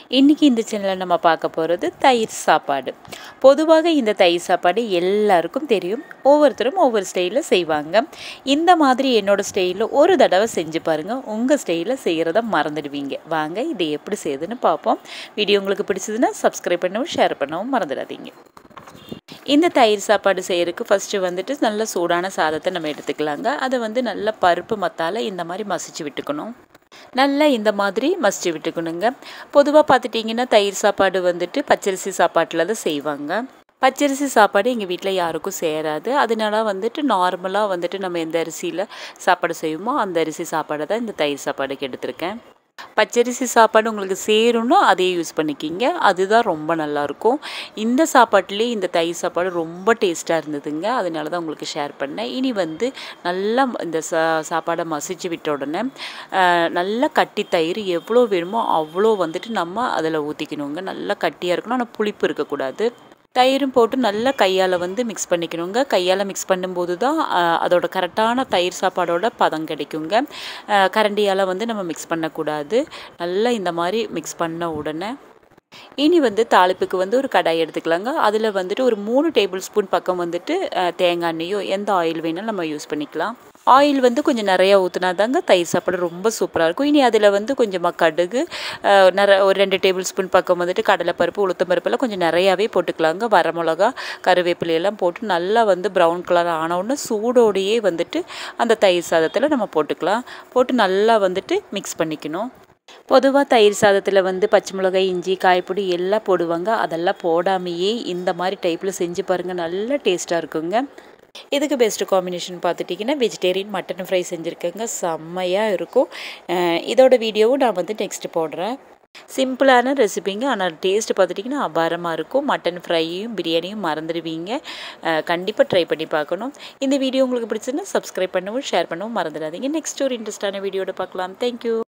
இன்றைக்கி இந்த சேனலில் நம்ம பார்க்க போகிறது தயிர் சாப்பாடு பொதுவாக இந்த தயிர் சாப்பாடு எல்லாருக்கும் தெரியும் ஒவ்வொருத்தரும் ஒவ்வொரு ஸ்டைலில் செய்வாங்க இந்த மாதிரி என்னோடய ஸ்டைலில் ஒரு தடவை செஞ்சு பாருங்கள் உங்கள் ஸ்டைலில் செய்கிறத மறந்துடுவீங்க வாங்க இதை எப்படி செய்யுதுன்னு பார்ப்போம் வீடியோ உங்களுக்கு பிடிச்சதுன்னா சப்ஸ்கிரைப் பண்ணவும் ஷேர் பண்ணவும் மறந்துடாதீங்க இந்த தயிர் சாப்பாடு செய்கிறதுக்கு ஃபஸ்ட்டு வந்துட்டு நல்ல சூடான சாதத்தை நம்ம எடுத்துக்கலாங்க அதை வந்து நல்ல பருப்பு மத்தால இந்த மாதிரி மசிச்சு விட்டுக்கணும் நல்லா இந்த மாதிரி மசிச்சு விட்டுக்கணுங்க பொதுவாக பார்த்துட்டிங்கன்னா தயிர் சாப்பாடு வந்துட்டு பச்சரிசி சாப்பாட்டில் தான் செய்வாங்க பச்சரிசி சாப்பாடு எங்கள் வீட்டில் யாருக்கும் சேராது அதனால வந்துட்டு நார்மலாக வந்துட்டு நம்ம எந்த அரிசியில் சாப்பாடு செய்வோமோ அந்த அரிசி சாப்பாடை தான் இந்த தயிர் சாப்பாடுக்கு எடுத்திருக்கேன் பச்சரிசி சாப்பாடு உங்களுக்கு சேரும்னா அதே யூஸ் பண்ணிக்கிங்க அதுதான் ரொம்ப நல்லாயிருக்கும் இந்த சாப்பாட்டுலேயே இந்த தயிர் சாப்பாடு ரொம்ப டேஸ்ட்டாக இருந்ததுங்க அதனால தான் உங்களுக்கு ஷேர் பண்ணேன் இனி வந்து நல்லா இந்த சா சாப்பாடை மசிச்சு விட்ட உடனே நல்லா கட்டி தயிர் எவ்வளோ வேணுமோ அவ்வளோ வந்துட்டு நம்ம அதில் ஊற்றிக்கணுங்க நல்லா கட்டியாக இருக்கணும் ஆனால் புளிப்பு இருக்கக்கூடாது தயிரும் போட்டு நல்லா கையால் வந்து மிக்ஸ் பண்ணிக்கணுங்க கையால் மிக்ஸ் பண்ணும்போது தான் அதோட கரெக்டான தயிர் சாப்பாடோட பதம் கிடைக்குங்க கரண்டியால் வந்து நம்ம மிக்ஸ் பண்ணக்கூடாது நல்லா இந்த மாதிரி மிக்ஸ் பண்ண உடனே இனி வந்து தாளிப்புக்கு வந்து ஒரு கடாய் எடுத்துக்கலாங்க அதில் வந்துட்டு ஒரு மூணு டேபிள் ஸ்பூன் பக்கம் வந்துட்டு தேங்காய் எண்ணெயோ எந்த ஆயில் வேணாலும் நம்ம யூஸ் பண்ணிக்கலாம் ஆயில் வந்து கொஞ்சம் நிறையா ஊற்றினா தாங்க தயிர் சாப்பாடு ரொம்ப சூப்பராக இருக்கும் இனி அதில் வந்து கொஞ்சமாக கடுகு நிற ஒரு ரெண்டு டேபிள் ஸ்பூன் பக்கம் வந்துட்டு கடலைப்பருப்பு உளுத்தம் பருப்பெல்லாம் கொஞ்சம் நிறையாவே போட்டுக்கலாங்க வரமிளகா கருவேப்பிலையெல்லாம் போட்டு நல்லா வந்து ப்ரௌன் கலர் ஆனவுடனே சூடோடையே வந்துட்டு அந்த தயிர் சாதத்தில் நம்ம போட்டுக்கலாம் போட்டு நல்லா வந்துட்டு மிக்ஸ் பண்ணிக்கணும் பொதுவாக தயிர் சாதத்தில் வந்து பச்சை மிளகாய் இஞ்சி காய்ப்பொடி எல்லாம் போடுவாங்க அதெல்லாம் போடாமையே இந்த மாதிரி டைப்பில் செஞ்சு பாருங்கள் நல்ல டேஸ்ட்டாக இருக்குங்க இதுக்கு பெஸ்ட்டு காம்பினேஷன் பார்த்துட்டிங்கன்னா வெஜிடேரியன் மட்டன் ஃப்ரை செஞ்சுருக்கேங்க செம்மையாக இருக்கும் இதோட வீடியோவும் நான் வந்து நெக்ஸ்ட்டு போடுறேன் சிம்பிளான ரெசிபிங்க ஆனால் டேஸ்ட் பார்த்துட்டிங்கன்னா அபாரமாக இருக்கும் மட்டன் ஃப்ரையும் பிரியாணியும் மறந்துடுவீங்க கண்டிப்பாக ட்ரை பண்ணி பார்க்கணும் இந்த வீடியோ உங்களுக்கு பிடிச்சதுன்னா சப்ஸ்கிரைப் பண்ணவும் ஷேர் பண்ணவும் மறந்துடாதீங்க நெக்ஸ்ட் ஒரு இன்ட்ரெஸ்டான வீடியோட பார்க்கலாம் தேங்க்யூ